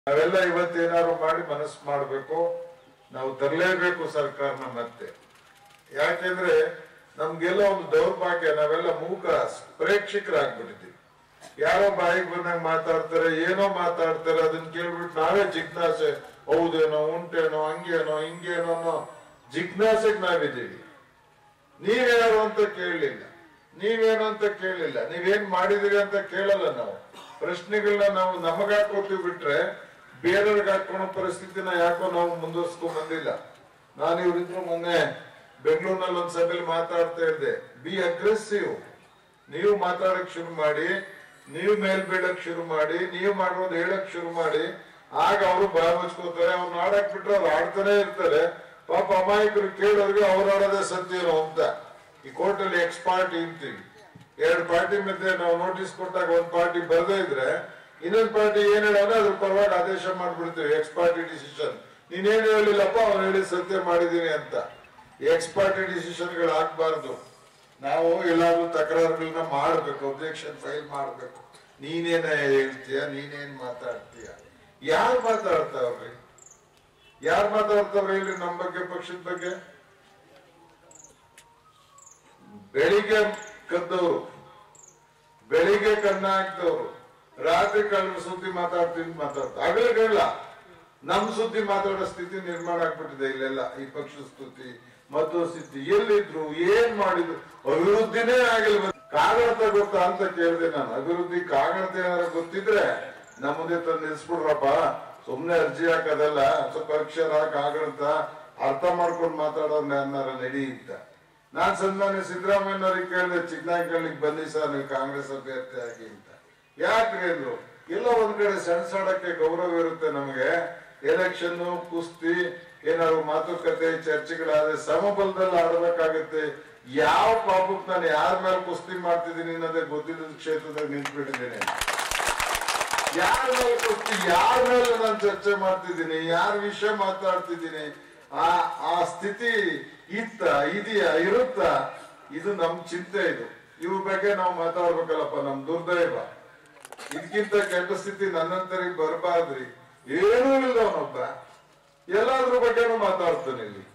ನಾವೆಲ್ಲ ಇವತ್ತೇನಾದ್ರು ಮಾಡಿ ಮನಸ್ಸು ಮಾಡಬೇಕು ನಾವು ತರಲೇಬೇಕು ಸರ್ಕಾರನ ಮತ್ತೆ ಯಾಕೆಂದ್ರೆ ನಮ್ಗೆಲ್ಲ ಒಂದು ದೌರ್ಭಾಗ್ಯ ನಾವೆಲ್ಲ ಮೂಕ ಪ್ರೇಕ್ಷಕರಾಗ್ಬಿಟ್ಟಿದ್ದೀವಿ ಯಾರೋ ಬಾಯಿಗೆ ಬಂದಂಗ ಮಾತಾಡ್ತಾರೆ ಏನೋ ಮಾತಾಡ್ತಾರೆ ಅದನ್ನ ಕೇಳ್ಬಿಟ್ಟು ನಾವೇ ಜಿಜ್ಞಾಸೆ ಹೌದೇನೋ ಉಂಟೇನೋ ಹಂಗೇನೋ ಹಿಂಗೇನೋ ಅನ್ನೋ ಜಿಜ್ಞಾಸೆಗೆ ನಾವಿದ್ದೀವಿ ನೀವ್ಯಾರು ಅಂತ ಕೇಳಲಿಲ್ಲ ನೀವೇನು ಅಂತ ಕೇಳಲಿಲ್ಲ ನೀವೇನ್ ಮಾಡಿದಿರಿ ಅಂತ ಕೇಳಲ್ಲ ನಾವು ಪ್ರಶ್ನೆಗಳನ್ನ ನಾವು ನಮಗ್ ಹಾಕೋತೀವಿ ಬಿಟ್ರೆ ಬೇರೆಯವ್ರಿಗೆ ಹಾಕೊಳ್ಳೋ ಪರಿಸ್ಥಿತಿನ ಯಾಕೋ ನಾವು ಮುಂದುವರ್ಸ್ಕೊಂಡ್ ಬಂದಿಲ್ಲ ನಾನು ಇವ್ರಿದ್ರು ಮೊನ್ನೆ ಬೆಂಗಳೂರಿನಲ್ಲಿ ಒಂದ್ ಸಭೆಯಲ್ಲಿ ಮಾತಾಡ್ತಾ ಇದ್ದೆ ಬಿ ಅಗ್ರೆಸಿವ್ ನೀವು ಮಾತಾಡಕ್ ಶುರು ಮಾಡಿ ನೀವು ಮೇಲ್ ಬೀಳಕ್ ಶುರು ಮಾಡಿ ನೀವು ಮಾಡೋದು ಹೇಳಕ್ ಶುರು ಮಾಡಿ ಆಗ ಅವರು ಬಾಯ್ ಮುಚ್ಕೋತಾರೆ ಅವ್ರು ಆಡಕ್ ಬಿಟ್ರೆ ಅವ್ರು ಆಡ್ತಾನೆ ಇರ್ತಾರೆ ಪಾಪ ಅಮಾಯಕರು ಕೇಳೋರಿಗೆ ಅವ್ರು ಆಡೋದೇ ಸತ್ಯನೋ ಅಂತ ಈ ಕೋರ್ಟಲ್ಲಿ ಎಕ್ಸ್ ಪಾರ್ಟಿ ಅಂತೀವಿ ಎರಡು ಪಾರ್ಟಿ ಮಧ್ಯೆ ನಾವು ನೋಟಿಸ್ ಕೊಟ್ಟಾಗ ಒಂದ್ ಪಾರ್ಟಿ ಬರ್ದೇ ಇದ್ರೆ ಇನ್ನೊಂದ್ ಪಾರ್ಟಿ ಏನ್ ಹೇಳೋಣ ಅದ್ರ ಪರವಾಗಿ ಆದೇಶ ಮಾಡ್ಬಿಡ್ತೀವಿ ಎಕ್ಸ್ ಪಾರ್ಟಿ ಡಿಸಿಷನ್ ನೀನೇನ್ ಹೇಳಿಲ್ಲಪ್ಪ ಅವ್ನು ಹೇಳಿ ಸತ್ಯ ಮಾಡಿದೀನಿ ಅಂತ ಎಕ್ಸ್ ಪಾರ್ಟಿ ಡಿಸಿಷನ್ಗಳು ಆಗ್ಬಾರ್ದು ನಾವು ಎಲ್ಲಾದ್ರೂ ತಕರಾರುಗಳನ್ನ ಮಾಡ್ಬೇಕು ಅಬ್ಜೆಕ್ಷನ್ ಫೈಲ್ ಮಾಡ್ಬೇಕು ನೀನೇನ ಹೇಳ್ತೀಯ ನೀನೇನ್ ಮಾತಾಡ್ತೀಯ ಯಾರು ಮಾತಾಡ್ತಾವ್ರಿ ಯಾರು ಮಾತಾಡ್ತಾವ್ರಿ ಹೇಳಿ ನಮ್ಮ ಬಗ್ಗೆ ಪಕ್ಷದ ಬಗ್ಗೆ ಬೆಳಿಗ್ಗೆ ಕದ್ದವರು ಬೆಳಿಗ್ಗೆ ಕಣ್ಣ ಹಾಕ್ದವ್ರು ರಾತ್ರಿ ಕಳ್ಳ ಸುದ್ದಿ ಮಾತಾಡ್ತೀನಿ ಮಾತಾಡ್ತಾರೆ ಹಗಲುಗಳ ನಮ್ ಸುದ್ದಿ ಮಾತಾಡೋ ಸ್ಥಿತಿ ನಿರ್ಮಾಣ ಆಗ್ಬಿಟ್ಟಿದೆ ಇಲ್ಲೆಲ್ಲ ಈ ಪಕ್ಷದ ಸ್ಥಿತಿ ಮತ್ತು ಸ್ಥಿತಿ ಎಲ್ಲಿದ್ರು ಏನ್ ಮಾಡಿದ್ರು ಅಭಿವೃದ್ಧಿನೇ ಆಗಿಲ್ಲ ಕಾಗಡತ ಗೊತ್ತಾ ಅಂತ ಕೇಳಿದೆ ನಾನು ಅಭಿವೃದ್ಧಿ ಕಾಗಡತ ಏನಾರ ಗೊತ್ತಿದ್ರೆ ನಮ್ಮ ಮುಂದೆ ತಂದು ನಿಲ್ಸ್ಬಿಡ್ರಪ್ಪ ಸುಮ್ನೆ ಅರ್ಜಿ ಹಾಕೋದಲ್ಲ ಸ್ವಲ್ಪ ಅಕ್ಷರ ಕಾಗಡತ ಅರ್ಥ ಮಾಡ್ಕೊಂಡು ಮಾತಾಡೋರ್ನ ಅನ್ನಾರ ನಡಿ ಅಂತ ನಾನ್ ಸನ್ಮಾನ್ಯ ಸಿದ್ದರಾಮಯ್ಯನವ್ರಿಗೆ ಕೇಳಿದೆ ಚಿಕ್ಕನಾಯಕಳ್ಳಿಗೆ ಬನ್ನಿ ಸರ್ ನೀವು ಕಾಂಗ್ರೆಸ್ ಅಭ್ಯರ್ಥಿ ಆಗಿ ಅಂತ ಯಾಕ್ರಿ ಅಂದ್ರು ಎಲ್ಲ ಒಂದ್ ಕಡೆ ಸೆಣಸಾಡಕ್ಕೆ ಗೌರವ ಇರುತ್ತೆ ನಮಗೆ ಎಲೆಕ್ಷನ್ ಕುಸ್ತಿ ಏನಾದ್ರು ಮಾತುಕತೆ ಚರ್ಚೆಗಳಾದ್ರೆ ಸಮಬಲದಲ್ಲಿ ಆಡಬೇಕಾಗುತ್ತೆ ಯಾವ ಪಾಪಕ್ಕೆ ನಾನು ಯಾರ ಮೇಲೆ ಕುಸ್ತಿ ಮಾಡ್ತಿದ್ದೀನಿ ಅನ್ನೋದೇ ಗೊತ್ತಿಲ್ಲದ ಕ್ಷೇತ್ರದಾಗ ನಿಂತ್ಬಿಟ್ಟಿದ್ದೀನಿ ಯಾರ ಮೇಲೆ ಕುಸ್ತಿ ಯಾರ ಮೇಲೆ ನಾನು ಚರ್ಚೆ ಮಾಡ್ತಿದ್ದೀನಿ ಯಾರ ವಿಷಯ ಮಾತಾಡ್ತಿದ್ದೀನಿ ಆ ಆ ಸ್ಥಿತಿ ಇತ್ತ ಇದೆಯಾ ಇರುತ್ತಾ ಇದು ನಮ್ ಚಿಂತೆ ಇದು ಇವ್ರ ಬಗ್ಗೆ ನಾವು ಮಾತಾಡ್ಬೇಕಲ್ಲಪ್ಪ ನಮ್ ದುರ್ದೈವ ಇದಕ್ಕಿಂತ ಕೆಟ್ಟ ಸ್ಥಿತಿ ನನ್ನಂತರಿಗೆ ಬರಬಾರ್ದ್ರಿ ಏನೂ ಇಲ್ಲ ಅವನೊಬ್ಬ ಎಲ್ಲಾದ್ರ ಬಗ್ಗೆನೂ ಮಾತಾಡ್ತಾನೆ ಇಲ್ಲಿ